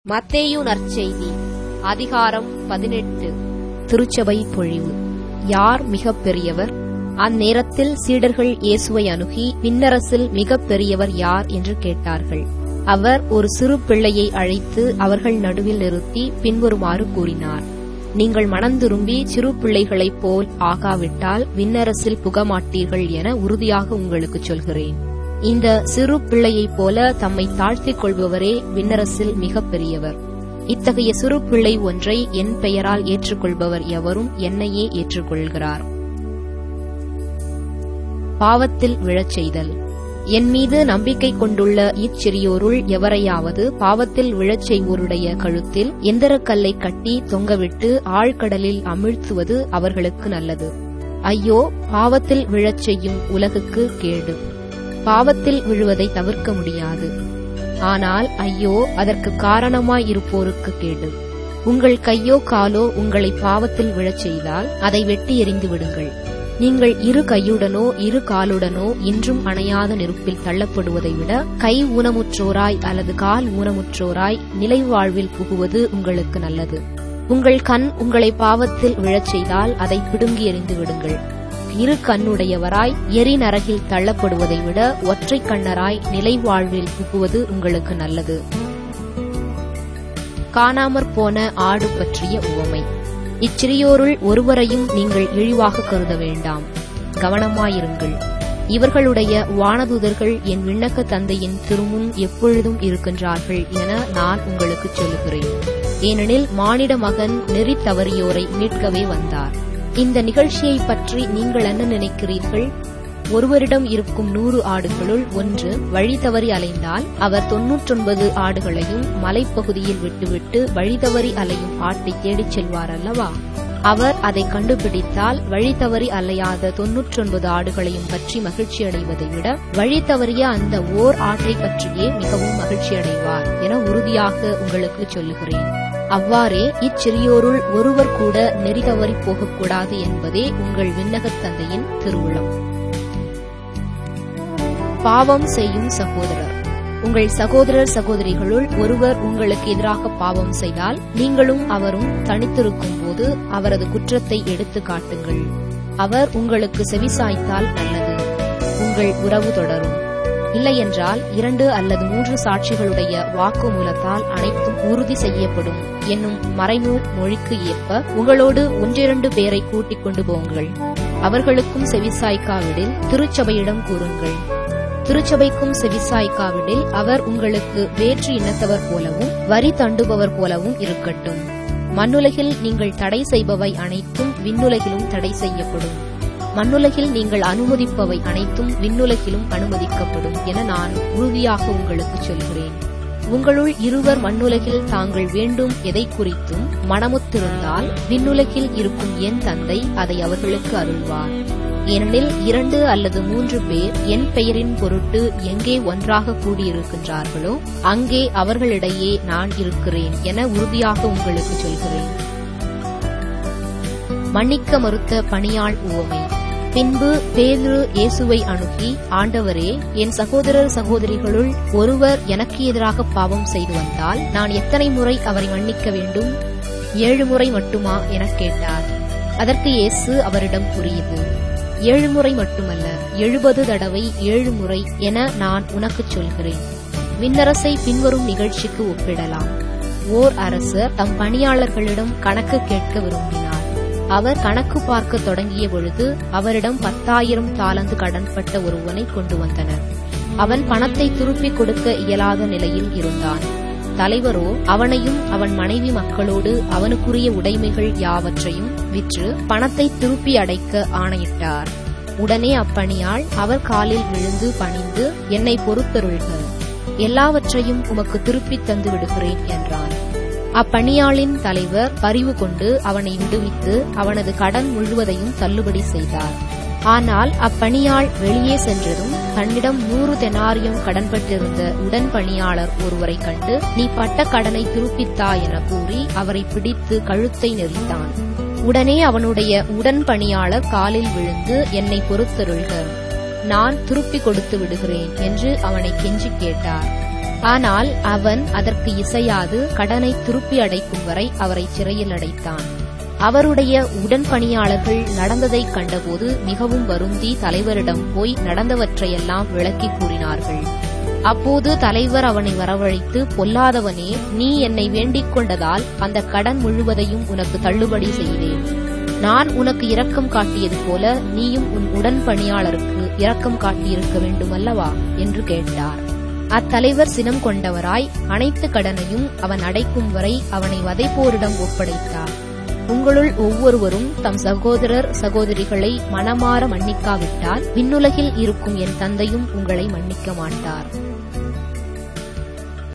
மத்தேயு நற்செய்தி அதிகாரம் பதினெட்டு திருச்சபை பொழிவு யார் மிகப் பெரியவர் அந்நேரத்தில் சீடர்கள் இயேசுவை அணுகி விண்ணரசில் மிகப் பெரியவர் யார் என்று கேட்டார்கள் அவர் ஒரு சிறு பிள்ளையை அழைத்து அவர்கள் நடுவில் நிறுத்தி பின்வருமாறு கூறினார் நீங்கள் மனந்திரும்பி சிறு பிள்ளைகளைப் போல் ஆகாவிட்டால் விண்ணரசில் புகமாட்டீர்கள் என உறுதியாக உங்களுக்குச் சொல்கிறேன் இந்த சிறு பிள்ளையைப் போல தம்மை தாழ்த்திக் கொள்பவரே விண்ணரசில் மிகப் பெரியவர் இத்தகைய சிறு பிள்ளை ஒன்றை என் பெயரால் ஏற்றுக்கொள்பவர் எவரும் என்னையே ஏற்றுக்கொள்கிறார் பாவத்தில் விழச் செய்தல் என் மீது நம்பிக்கை கொண்டுள்ள இச்சிறியோருள் எவரையாவது பாவத்தில் விழச் செய்வோருடைய கழுத்தில் எந்திரக்கல்லை கட்டி தொங்கவிட்டு ஆழ்கடலில் அமிழ்த்துவது அவர்களுக்கு நல்லது ஐயோ பாவத்தில் விழச் செய்யும் உலகுக்கு கேடு பாவத்தில் விழுவதை தவிர்க்க முடியாது ஆனால் ஐயோ அதற்கு காரணமாயிருப்போருக்கு கேடு உங்கள் கையோ காலோ உங்களை பாவத்தில் விழச் செய்தால் அதை வெட்டி எறிந்து விடுங்கள் நீங்கள் இரு கையுடனோ இரு காலுடனோ இன்றும் அணையாத நெருப்பில் தள்ளப்படுவதை விட கை ஊனமுற்றோராய் அல்லது கால் ஊனமுற்றோராய் நிலை வாழ்வில் புகுவது உங்களுக்கு நல்லது உங்கள் கண் உங்களை பாவத்தில் விழச் செய்தால் அதை பிடுங்கி எறிந்து விடுங்கள் இரு கண்ணுடையவராய் எரி நரகில் தள்ளப்படுவதை விட ஒற்றை கண்ணராய் நிலை வாழ்வில் புகுவது உங்களுக்கு நல்லது காணாமற் போன ஆடு பற்றிய உவமை இச்சிறியோருள் ஒருவரையும் நீங்கள் இழிவாக கருத வேண்டாம் கவனமாயிருங்கள் இவர்களுடைய வானதூதர்கள் என் விண்ணக்க தந்தையின் திருமுன் எப்பொழுதும் இருக்கின்றார்கள் என நான் உங்களுக்கு சொல்லுகிறேன் ஏனெனில் மானிட மகன் நெறி தவறியோரை மீட்கவே வந்தார் இந்த நிகழ்ச்சியை பற்றி நீங்கள் என்ன நினைக்கிறீர்கள் ஒருவரிடம் இருக்கும் நூறு ஆடுகளுள் ஒன்று வழி தவறி அலைந்தால் அவர் தொன்னூற்றொன்பது ஆடுகளையும் மலைப்பகுதியில் விட்டுவிட்டு வழி தவறி அலையும் ஆட்டை தேடிச் செல்வார் அல்லவா அவர் அதை கண்டுபிடித்தால் வழி தவறி அலையாத தொன்னூற்றொன்பது ஆடுகளையும் பற்றி மகிழ்ச்சி அடைவதை விட வழி தவறிய அந்த ஓர் ஆட்டை பற்றியே மிகவும் மகிழ்ச்சி அடைவார் என உறுதியாக உங்களுக்கு சொல்லுகிறேன் அவ்வாறே இச்சிறியோருள் ஒருவர் கூட நெறி தவறி போகக்கூடாது என்பதே உங்கள் விண்ணகத் தந்தையின் திருவுளம் பாவம் செய்யும் சகோதரர் உங்கள் சகோதரர் சகோதரிகளுள் ஒருவர் உங்களுக்கு எதிராக பாவம் செய்தால் நீங்களும் அவரும் தனித்திருக்கும் போது அவரது குற்றத்தை எடுத்து காட்டுங்கள் அவர் உங்களுக்கு செவிசாய்த்தால் நல்லது உங்கள் உறவு தொடரும் இல்லையென்றால் இரண்டு அல்லது மூன்று சாட்சிகளுடைய வாக்குமூலத்தால் அனைத்தும் உறுதி செய்யப்படும் என்னும் மறைநூல் மொழிக்கு ஏற்ப உங்களோடு ஒன்றிரண்டு பேரை கூட்டிக் கொண்டு போங்கள் அவர்களுக்கும் செவிசாய்க்காவிடில் திருச்சபையிடம் கூறுங்கள் திருச்சபைக்கும் செவிசாய்க்காவிடில் அவர் உங்களுக்கு வேற்று இனத்தவர் போலவும் வரி தண்டுபவர் போலவும் இருக்கட்டும் மண்ணுலகில் நீங்கள் தடை செய்பவை அனைத்தும் விண்ணுலகிலும் தடை செய்யப்படும் மண்ணுலகில் நீங்கள் அனுமதிப்பவை அனைத்தும் விண்ணுலகிலும் அனுமதிக்கப்படும் என நான் உறுதியாக உங்களுக்கு சொல்கிறேன் உங்களுள் இருவர் மண்ணுலகில் தாங்கள் வேண்டும் எதை குறித்தும் மனமுத்திருந்தால் விண்ணுலகில் இருக்கும் என் தந்தை அதை அவர்களுக்கு அருள்வார் ஏனெனில் இரண்டு அல்லது மூன்று பேர் என் பெயரின் பொருட்டு எங்கே ஒன்றாக கூடியிருக்கின்றார்களோ அங்கே அவர்களிடையே நான் இருக்கிறேன் என உறுதியாக உங்களுக்கு சொல்கிறேன் மன்னிக்க மறுத்த பணியாள் உவமை பின்பு பேதுரு இயேசுவை அணுகி ஆண்டவரே என் சகோதரர் சகோதரிகளுள் ஒருவர் எனக்கு எதிராக பாவம் செய்து வந்தால் நான் எத்தனை முறை அவரை மன்னிக்க வேண்டும் ஏழு முறை மட்டுமா எனக் கேட்டார் அதற்கு இயேசு அவரிடம் கூறியது ஏழு முறை மட்டுமல்ல எழுபது தடவை ஏழு முறை என நான் உனக்குச் சொல்கிறேன் விண்ணரசை பின்வரும் நிகழ்ச்சிக்கு ஒப்பிடலாம் ஓர் அரசர் தம் பணியாளர்களிடம் கணக்கு கேட்க விரும்பினார் அவர் கணக்கு பார்க்க தொடங்கிய பொழுது அவரிடம் பத்தாயிரம் தாளந்து கடன்பட்ட ஒருவனை கொண்டு வந்தனர் அவன் பணத்தை திருப்பிக் கொடுக்க இயலாத நிலையில் இருந்தான் தலைவரோ அவனையும் அவன் மனைவி மக்களோடு அவனுக்குரிய உடைமைகள் யாவற்றையும் விற்று பணத்தை திருப்பி அடைக்க ஆணையிட்டார் உடனே அப்பணியாள் அவர் காலில் விழுந்து பணிந்து என்னை பொறுத்தருள்க எல்லாவற்றையும் உமக்கு திருப்பித் தந்து விடுகிறேன் என்றான் அப்பணியாளின் தலைவர் பரிவு கொண்டு அவனை விடுவித்து அவனது கடன் முழுவதையும் தள்ளுபடி செய்தார் ஆனால் அப்பணியாள் வெளியே சென்றதும் தன்னிடம் நூறு தெனாரியம் கடன்பட்டிருந்த உடன் பணியாளர் ஒருவரை கண்டு நீ பட்ட கடனை திருப்பித்தா என கூறி அவரை பிடித்து கழுத்தை நெறித்தான் உடனே அவனுடைய உடன் பணியாளர் காலில் விழுந்து என்னை பொறுத்தருள்க நான் திருப்பி கொடுத்து விடுகிறேன் என்று அவனை கெஞ்சி கேட்டார் ஆனால் அவன் அதற்கு இசையாது கடனை திருப்பி அடைக்கும் வரை அவரை சிறையில் அடைத்தான் அவருடைய உடன்பணியாளர்கள் நடந்ததைக் கண்டபோது மிகவும் வருந்தி தலைவரிடம் போய் நடந்தவற்றையெல்லாம் விளக்கி கூறினார்கள் அப்போது தலைவர் அவனை வரவழைத்து பொல்லாதவனே நீ என்னை வேண்டிக் கொண்டதால் அந்த கடன் முழுவதையும் உனக்கு தள்ளுபடி செய்தேன் நான் உனக்கு இரக்கம் காட்டியது போல நீயும் உன் உடன்பணியாளருக்கு இரக்கம் காட்டியிருக்க வேண்டுமல்லவா என்று கேட்டார் அத்தலைவர் சினம் கொண்டவராய் அனைத்து கடனையும் அவன் அடைக்கும் வரை அவனை வதைப்போரிடம் ஒப்படைத்தார் உங்களுள் ஒவ்வொருவரும் தம் சகோதரர் சகோதரிகளை மனமாற மன்னிக்காவிட்டால் விண்ணுலகில் இருக்கும் என் தந்தையும் உங்களை மன்னிக்க மாட்டார்